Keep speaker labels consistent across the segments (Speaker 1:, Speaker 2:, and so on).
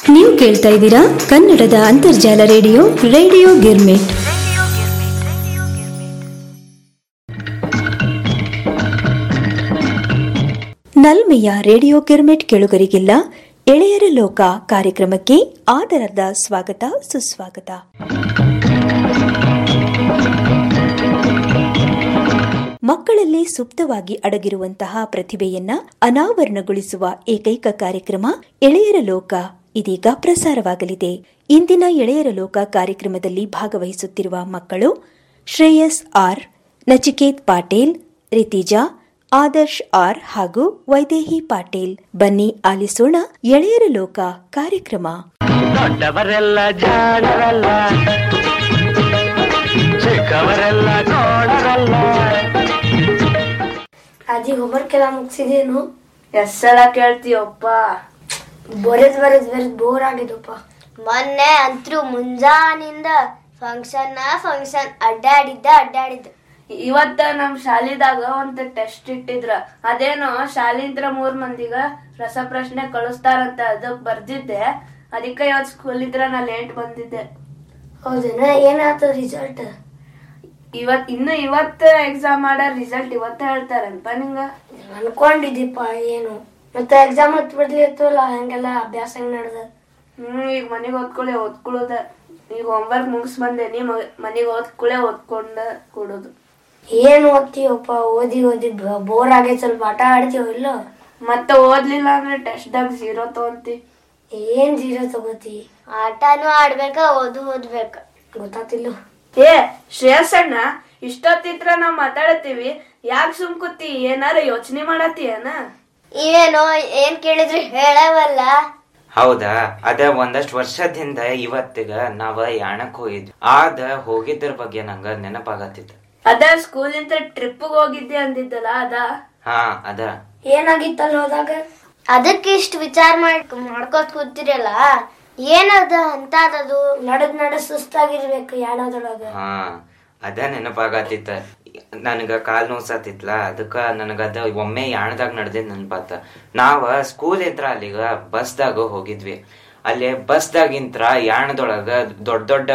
Speaker 1: ನೀವು ಕೇಳ್ತಾ ಇದ್ದೀರಾ ಕನ್ನಡದ ಅಂತರ್ಜಾಲ ರೇಡಿಯೋ ರೇಡಿಯೋ ಗಿರ್ಮಿಟ್ ನಲ್ಮೆಯ ರೇಡಿಯೋ ಗಿರ್ಮಿಟ್ ಕೆಳುಗರಿಗಿಲ್ಲ ಎಳೆಯರ ಲೋಕ ಕಾರ್ಯಕ್ರಮಕ್ಕೆ ಆದರದ ಸ್ವಾಗತ ಸುಸ್ವಾಗತ ಮಕ್ಕಳಲ್ಲಿ ಸುಪ್ತವಾಗಿ ಅಡಗಿರುವಂತಹ ಪ್ರತಿಭೆಯನ್ನ ಅನಾವರಣಗೊಳಿಸುವ ಏಕೈಕ ಕಾರ್ಯಕ್ರಮ ಎಳೆಯರ ಲೋಕ ಇದೀಗ ಪ್ರಸಾರವಾಗಲಿದೆ ಇಂದಿನ ಎಳೆಯರ ಲೋಕ ಕಾರ್ಯಕ್ರಮದಲ್ಲಿ ಭಾಗವಹಿಸುತ್ತಿರುವ ಮಕ್ಕಳು ಶ್ರೇಯಸ್ ಆರ್ ನಚಿಕೇತ್ ಪಾಟೀಲ್ ರಿತಿಜಾ ಆದರ್ಶ್ ಆರ್ ಹಾಗೂ ವೈದೇಹಿ ಪಾಟೀಲ್ ಬನ್ನಿ ಆಲಿಸೋಣ ಎಳೆಯರ ಲೋಕ ಕಾರ್ಯಕ್ರಮ
Speaker 2: ದೊಡ್ಡವರೆಲ್ಲ ಜಾಣರಲ್ಲ ಚಿಕ್ಕವರೆಲ್ಲ ನೋಡರಲ್ಲ
Speaker 3: ಅಜ್ಜಿ ಹೋಮ್ವರ್ಕ್ ಎಲ್ಲ ಮುಗಿಸಿದೇನು
Speaker 4: ಎಷ್ಟ್ ಸಲ ಕೇಳ್ತೀಯಪ್ಪ
Speaker 3: ಬರೆದ್ ಬರೆದ್ ಬರೆದ್ ಬೋರ್ ಆಗಿದಪ್ಪ
Speaker 5: ಮೊನ್ನೆ ಅಂತೂ ಮುಂಜಾನಿಂದ ಫಂಕ್ಷನ್ ಫಂಕ್ಷನ್ ಅಡ್ಡಾಡಿದ್ದ ಅಡ್ಡಾಡಿದ್ದ
Speaker 4: ಇವತ್ತ ನಮ್ ಶಾಲಿದಾಗ ಒಂದ್ ಟೆಸ್ಟ್ ಇಟ್ಟಿದ್ರ ಅದೇನೋ ಶಾಲಿಂತ್ರ ಮೂರ್ ಮಂದಿಗ ರಸಪ್ರಶ್ನೆ ಕಳಿಸ್ತಾರಂತ ಅದಕ್ ಬರ್ದಿದ್ದೆ ಅದಕ್ಕೆ ಇವತ್ ಸ್ಕೂಲ್ ಇದ್ರ ನಾ ಲೇಟ್ ಬಂದಿದ್ದೆ
Speaker 3: ಹೌದೇನ ಏನಾಯ್ತು ರಿಸಲ್ಟ್
Speaker 4: ಇವತ್ ಇನ್ನು ಇವತ್ತ ಎಕ್ಸಾಮ್ ಮಾಡೋ ರಿಸಲ್ಟ್ ಇವತ್ತ ಹೇಳ್ತಾರನ್ಪ ನಿಂಗ
Speaker 3: ಅನ್ಕೊಂಡಿದ್ದೀಪ ಏನು ಮತ್ತೆ ಎಕ್ಸಾಮ್ ಹತ್ ಬಿಡ್ಲಿತ್ತಲ್ಲ ಹಂಗೆಲ್ಲ ಅಭ್ಯಾಸ ಹೆಂಗ್ ನಡ್ದ
Speaker 4: ಹ್ಮ್ ಈಗ ಮನೆಗ್ ಓದ್ಕೊಳ್ಳೆ ಓದ್ಕೊಳ್ಳೋದ ಈಗ ಹೋಮ್ವರ್ಕ್ ಮುಗಿಸ್ ಬಂದೇನಿ ಮನೆಗ್ ಓದ್ಕೊಳ್ಳೆ ಓದ್ಕೊಂಡ ಕೊಡೋದು
Speaker 3: ಏನ್ ಓದ್ತೀವಪ್ಪ ಓದಿ ಓದಿ ಬೋರ್ ಆಗೈತ್ ಸ್ವಲ್ಪ ಆಟ ಆಡ್ತೀವೋ ಇಲ್ಲ
Speaker 4: ಮತ್ತೆ ಓದ್ಲಿಲ್ಲ ಅಂದ್ರೆ ಟೆಸ್ಟ್ದಾಗ ಝೀರೋ ತಗೊಂತಿ
Speaker 3: ಏನ್ ಜೀರೋ ತಗೋತಿ
Speaker 5: ಆಟನೂ ಆಡ್ಬೇಕ ಓದು ಓದ್ಬೇಕ
Speaker 3: ಗೊತ್ತಾತಿಲ್ಲ
Speaker 4: ಏ ಶ್ರೇಯಸಣ್ಣ ಇಷ್ಟೊತ್ತಿತ್ರ ನಾವ್ ಮಾತಾಡತ್ತೀವಿ ಯಾಕೆ ಸುಮ್ ಕೂತಿ ಏನಾರ ಯೋಚನೆ ಮಾಡತ್ತೀಯನ
Speaker 5: ಇವೇನೋ ಏನ್ ಕೇಳಿದ್ರು ಹೇಳವಲ್ಲ
Speaker 6: ಹೌದಾ ಅದ ಒಂದಷ್ಟು ವರ್ಷದಿಂದ ಇವತ್ತಿಗ ನಾವ ಯಾಣಕ್ ಹೋಗಿದ್ವಿ ಆದ ಹೋಗಿದ್ರ ಬಗ್ಗೆ ನಂಗ ನೆನಪಾಗತ್ತಿತ್ತು
Speaker 4: ಅದ ಸ್ಕೂಲಿಂದ ಟ್ರಿಪ್ ಹೋಗಿದ್ದೆ ಅಂದಿದ್ದಲ್ಲ ಅದ
Speaker 6: ಹಾ ಅದ
Speaker 3: ಏನಾಗಿತ್ತಲ್ಲ ಹೋದಾಗ
Speaker 5: ಅದಕ್ಕೆ ಇಷ್ಟು ವಿಚಾರ ಮಾಡ್ ಮಾಡ್ಕೋತ ಕೂತಿರಲ್ಲ ಏನದ ಅಂತ ಅದದು
Speaker 3: ನಡದ್ ನಡ ಸುಸ್ತಾಗಿರ್ಬೇಕು ಯಾಣದೊಳಗ
Speaker 6: ಹಾ ಅದ ನೆನಪಾಗತ್ತಿತ್ತ ನನಗ ಕಾಲ್ ನೋಸತ್ತಿತ್ಲ ಅದಕ್ಕ ನನಗ ಅದ ಒಮ್ಮೆ ಯಾಣದಾಗ ನಡೆದಿದ್ ನೆನಪಾತ ನಾವ ಸ್ಕೂಲ್ ಇದ್ರ ಅಲ್ಲಿಗ ಬಸ್ದಾಗ ಹೋಗಿದ್ವಿ ಅಲ್ಲಿ ಬಸ್ದಾಗಿಂತ್ರ ಯಾಣದೊಳಗ ದೊಡ್ಡ ದೊಡ್ಡ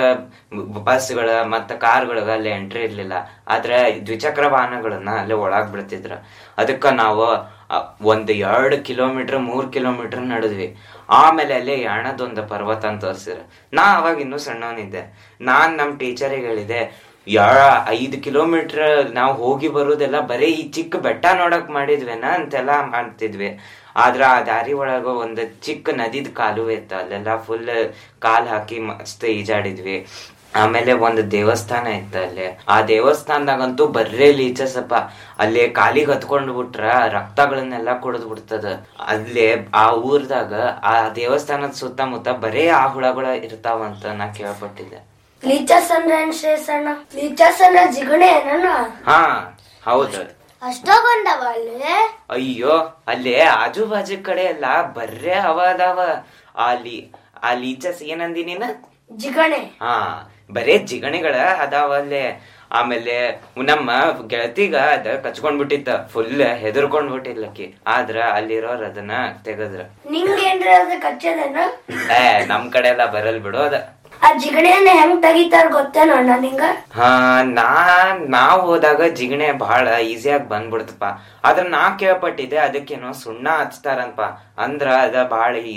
Speaker 6: ಬಸ್ಗಳ ಮತ್ತ ಕಾರ್ಗಳಿಗೆ ಅಲ್ಲಿ ಎಂಟ್ರಿ ಇರ್ಲಿಲ್ಲ ಆದ್ರೆ ದ್ವಿಚಕ್ರ ವಾಹನಗಳನ್ನ ಅಲ್ಲಿ ಒಳಗ್ ಬಿಡ್ತಿದ್ರ ಅದಕ್ಕ ನಾವು ಅ, ಒಂದ್ ಎರಡ್ ಕಿಲೋಮೀಟರ್ ಮೂರ್ ಕಿಲೋಮೀಟರ್ ನಡೆದ್ವಿ ಆಮೇಲೆ ಅಲ್ಲಿ ಯಾಣದೊಂದು ಪರ್ವತ ಅಂತ ತೋರಿಸಿದ್ರು ನಾ ಅವಾಗ ಇನ್ನೂ ಸಣ್ಣವನಿದ್ದೆ ನಾನ್ ನಮ್ ಟೀಚರಿಗೆ ಹೇಳಿದೆ ಯಾ ಐದ್ ಕಿಲೋಮೀಟರ್ ನಾವು ಹೋಗಿ ಬರೋದೆಲ್ಲ ಬರೀ ಈ ಚಿಕ್ಕ ಬೆಟ್ಟ ನೋಡಕ್ ಮಾಡಿದ್ವೇನ ಅಂತೆಲ್ಲ ಮಾಡ್ತಿದ್ವಿ ಆದ್ರ ಆ ದಾರಿ ಒಳಗ ಒಂದ್ ಚಿಕ್ಕ ನದಿದ್ ಕಾಲುವೆ ಇತ್ತು ಅಲ್ಲೆಲ್ಲ ಫುಲ್ ಕಾಲ್ ಹಾಕಿ ಮಸ್ತ್ ಈಜಾಡಿದ್ವಿ ಆಮೇಲೆ ಒಂದು ದೇವಸ್ಥಾನ ಇತ್ತ ಅಲ್ಲಿ ಆ ದೇವಸ್ಥಾನದಾಗಂತೂ ಬರ್ರೇ ಲೀಚಸಪ್ಪ ಅಲ್ಲಿ ಕಾಲಿಗೆ ಹತ್ಕೊಂಡ್ ಬಿಟ್ರ ರಕ್ತಗಳನ್ನೆಲ್ಲ ಕುಡಿದ್ ಬಿಡ್ತದ ಅಲ್ಲಿ ಆ ಊರ್ದಾಗ ಆ ದೇವಸ್ಥಾನದ ಸುತ್ತಮುತ್ತ ಬರೇ ಆ ಹುಳಗಳ ಇರ್ತಾವಂತ ನಾ ಕೇಳ್ಪಟ್ಟಿದ್ದೆ
Speaker 3: ಲೀಚಸ್ ಅಂದ್ರೆ ಏನ್ ಶ್ರೇಯಸಣ್ಣ ಲೀಚಸ್ ಅಂದ್ರೆ ಜಿಗಣೆ ಏನಣ್ಣ
Speaker 6: ಹಾ ಹೌದು
Speaker 5: ಅಷ್ಟೊಂದವ ಅಲ್ಲಿ
Speaker 6: ಅಯ್ಯೋ ಅಲ್ಲಿ ಆಜು ಬಾಜು ಕಡೆ ಎಲ್ಲ ಬರ್ರೇ ಅವ ಅದಾವ ಅಲ್ಲಿ ಆ ಲೀಚಸ್ ಏನಂದಿ ನೀನ
Speaker 3: ಜಿಗಣೆ
Speaker 6: ಹಾ ಬರೇ ಜಿಗಣಿಗಳ ಅದಾವ ಅಲ್ಲಿ ಆಮೇಲೆ ನಮ್ಮ ಗೆಳತಿಗ ಅದ ಕಚ್ಕೊಂಡ್ ಬಿಟ್ಟಿತ್ತ ಫುಲ್ ಹೆದರ್ಕೊಂಡ್ ಬಿಟ್ಟಿಲ್ಲಕಿ ಆದ್ರ ಅಲ್ಲಿರೋರ್ ಅದನ್ನ ತೆಗದ್ರ
Speaker 3: ನಿಂಗೇನ್ರ ಅದ ಕಚ್ಚದೇನ
Speaker 6: ಏ ನಮ್ ಕಡೆ ಎಲ್ಲ ಬರಲ್ ಬಿಡು ಅದ
Speaker 3: ಆ ಜಿಗಣೆಯನ್ನ ಹೆಂಗ್ ತೆಗಿತಾರ ಗೊತ್ತೇನೋ ಅಣ್ಣ ನಿಂಗ
Speaker 6: ಹಾ ನಾ ನಾವ್ ಹೋದಾಗ ಜಿಗಣೆ ಬಹಳ ಈಸಿಯಾಗಿ ಬಂದ್ಬಿಡ್ತಪ್ಪ ಆದ್ರ ನಾ ಕೇಳ್ಪಟ್ಟಿದ್ದೆ ಅದಕ್ಕೇನೋ ಸುಣ್ಣ ಹಚ್ತಾರಂತ ಅಂದ್ರ ಅದ ಬಹಳ